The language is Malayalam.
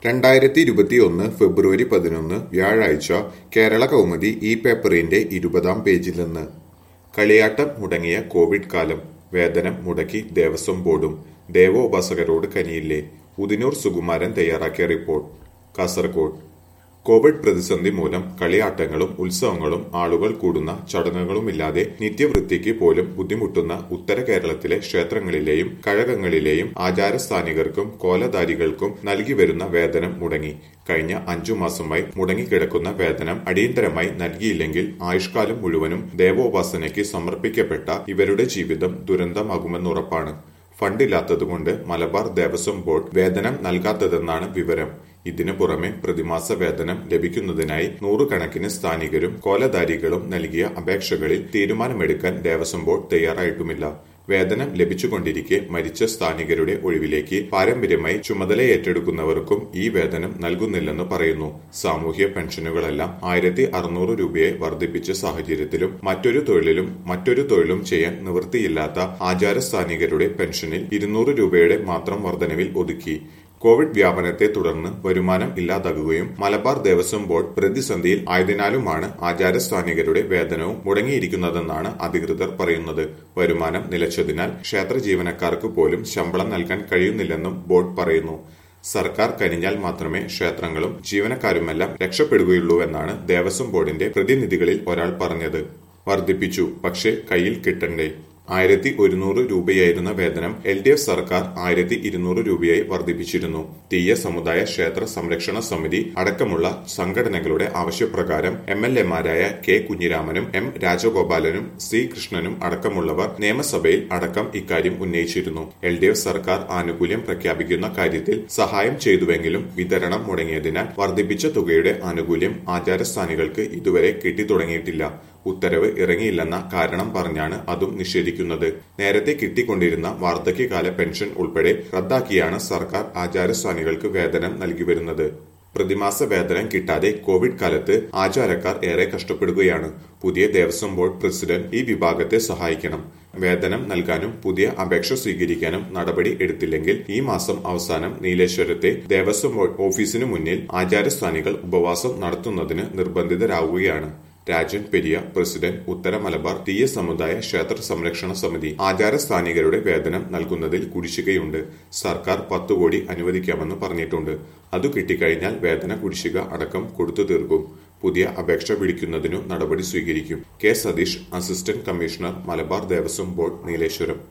രണ്ടായിരത്തി ഇരുപത്തിയൊന്ന് ഫെബ്രുവരി പതിനൊന്ന് വ്യാഴാഴ്ച കേരള കൗമുദി ഈ പേപ്പറിന്റെ ഇരുപതാം പേജിൽ നിന്ന് കളിയാട്ടം മുടങ്ങിയ കോവിഡ് കാലം വേതനം മുടക്കി ദേവസ്വം ബോർഡും ദേവോപാസകരോട് കനിയില്ലേ ഉദിനൂർ സുകുമാരൻ തയ്യാറാക്കിയ റിപ്പോർട്ട് കാസർകോട് കോവിഡ് പ്രതിസന്ധി മൂലം കളിയാട്ടങ്ങളും ഉത്സവങ്ങളും ആളുകൾ കൂടുന്ന ചടങ്ങുകളുമില്ലാതെ നിത്യവൃത്തിക്ക് പോലും ബുദ്ധിമുട്ടുന്ന ഉത്തര കേരളത്തിലെ ക്ഷേത്രങ്ങളിലെയും കഴകങ്ങളിലെയും ആചാരസ്ഥാനികർക്കും കോലധാരികൾക്കും നൽകി വരുന്ന വേതനം മുടങ്ങി കഴിഞ്ഞ അഞ്ചു മാസമായി മുടങ്ങിക്കിടക്കുന്ന വേതനം അടിയന്തരമായി നൽകിയില്ലെങ്കിൽ ആയുഷ്കാലം മുഴുവനും ദേവോപാസനയ്ക്ക് സമർപ്പിക്കപ്പെട്ട ഇവരുടെ ജീവിതം ദുരന്തമാകുമെന്നുറപ്പാണ് ഫണ്ടില്ലാത്തതുകൊണ്ട് മലബാർ ദേവസ്വം ബോർഡ് വേതനം നൽകാത്തതെന്നാണ് വിവരം ഇതിനു പുറമെ പ്രതിമാസ വേതനം ലഭിക്കുന്നതിനായി നൂറുകണക്കിന് സ്ഥാനികരും കോലധാരികളും നൽകിയ അപേക്ഷകളിൽ തീരുമാനമെടുക്കാൻ ദേവസ്വം ബോർഡ് തയ്യാറായിട്ടുമില്ല വേതനം ലഭിച്ചുകൊണ്ടിരിക്കെ മരിച്ച സ്ഥാനികരുടെ ഒഴിവിലേക്ക് പാരമ്പര്യമായി ചുമതല ഏറ്റെടുക്കുന്നവർക്കും ഈ വേതനം നൽകുന്നില്ലെന്ന് പറയുന്നു സാമൂഹ്യ പെൻഷനുകളെല്ലാം ആയിരത്തി അറുന്നൂറ് രൂപയെ വർദ്ധിപ്പിച്ച സാഹചര്യത്തിലും മറ്റൊരു തൊഴിലിലും മറ്റൊരു തൊഴിലും ചെയ്യാൻ നിവൃത്തിയില്ലാത്ത ആചാരസ്ഥാനികരുടെ പെൻഷനിൽ ഇരുന്നൂറ് രൂപയുടെ മാത്രം വർധനവിൽ ഒതുക്കി കോവിഡ് വ്യാപനത്തെ തുടർന്ന് വരുമാനം ഇല്ലാതാകുകയും മലബാർ ദേവസ്വം ബോർഡ് പ്രതിസന്ധിയിൽ ആയതിനാലുമാണ് ആചാരസ്ഥാനികരുടെ വേതനവും മുടങ്ങിയിരിക്കുന്നതെന്നാണ് അധികൃതർ പറയുന്നത് വരുമാനം നിലച്ചതിനാൽ ക്ഷേത്ര ജീവനക്കാർക്ക് പോലും ശമ്പളം നൽകാൻ കഴിയുന്നില്ലെന്നും ബോർഡ് പറയുന്നു സർക്കാർ കനിഞ്ഞാൽ മാത്രമേ ക്ഷേത്രങ്ങളും ജീവനക്കാരുമെല്ലാം രക്ഷപ്പെടുകയുള്ളൂവെന്നാണ് ദേവസ്വം ബോർഡിന്റെ പ്രതിനിധികളിൽ ഒരാൾ പറഞ്ഞത് വർദ്ധിപ്പിച്ചു പക്ഷേ കയ്യിൽ കിട്ടണ്ടേ ആയിരത്തി ഒരുന്നൂറ് രൂപയായിരുന്ന വേതനം എൽ ഡി എഫ് സർക്കാർ ആയിരത്തി ഇരുന്നൂറ് രൂപയായി വർദ്ധിപ്പിച്ചിരുന്നു തീയ സമുദായ ക്ഷേത്ര സംരക്ഷണ സമിതി അടക്കമുള്ള സംഘടനകളുടെ ആവശ്യപ്രകാരം എം എൽ എമാരായ കെ കുഞ്ഞിരാമനും എം രാജഗോപാലനും സി കൃഷ്ണനും അടക്കമുള്ളവർ നിയമസഭയിൽ അടക്കം ഇക്കാര്യം ഉന്നയിച്ചിരുന്നു എൽ ഡി എഫ് സർക്കാർ ആനുകൂല്യം പ്രഖ്യാപിക്കുന്ന കാര്യത്തിൽ സഹായം ചെയ്തുവെങ്കിലും വിതരണം മുടങ്ങിയതിനാൽ വർദ്ധിപ്പിച്ച തുകയുടെ ആനുകൂല്യം ആചാരസ്ഥാനികൾക്ക് ഇതുവരെ കിട്ടിത്തുടങ്ങിയിട്ടില്ല ഉത്തരവ് ഇറങ്ങിയില്ലെന്ന കാരണം പറഞ്ഞാണ് അതും നിഷേധിക്കുന്നത് നേരത്തെ കിട്ടിക്കൊണ്ടിരുന്ന വാർദ്ധക്യകാല പെൻഷൻ ഉൾപ്പെടെ റദ്ദാക്കിയാണ് സർക്കാർ ആചാരസ്ഥാനികൾക്ക് വേതനം നൽകി വരുന്നത് പ്രതിമാസ വേതനം കിട്ടാതെ കോവിഡ് കാലത്ത് ആചാരക്കാർ ഏറെ കഷ്ടപ്പെടുകയാണ് പുതിയ ദേവസ്വം ബോർഡ് പ്രസിഡന്റ് ഈ വിഭാഗത്തെ സഹായിക്കണം വേതനം നൽകാനും പുതിയ അപേക്ഷ സ്വീകരിക്കാനും നടപടി എടുത്തില്ലെങ്കിൽ ഈ മാസം അവസാനം നീലേശ്വരത്തെ ദേവസ്വം ബോർഡ് ഓഫീസിനു മുന്നിൽ ആചാരസ്ഥാനികൾ ഉപവാസം നടത്തുന്നതിന് നിർബന്ധിതരാവുകയാണ് രാജൻ പെരിയ പ്രസിഡന്റ് ഉത്തര മലബാർ തീയ സമുദായ ക്ഷേത്ര സംരക്ഷണ സമിതി ആചാരസ്ഥാനികരുടെ വേതനം നൽകുന്നതിൽ കുടിശ്ശികയുണ്ട് സർക്കാർ പത്തു കോടി അനുവദിക്കാമെന്ന് പറഞ്ഞിട്ടുണ്ട് അത് കിട്ടിക്കഴിഞ്ഞാൽ വേതന കുടിശ്ശിക അടക്കം കൊടുത്തു തീർക്കും പുതിയ അപേക്ഷ വിളിക്കുന്നതിനു നടപടി സ്വീകരിക്കും K Satheesh assistant commissioner Malabar Devaswom board Nileshwaram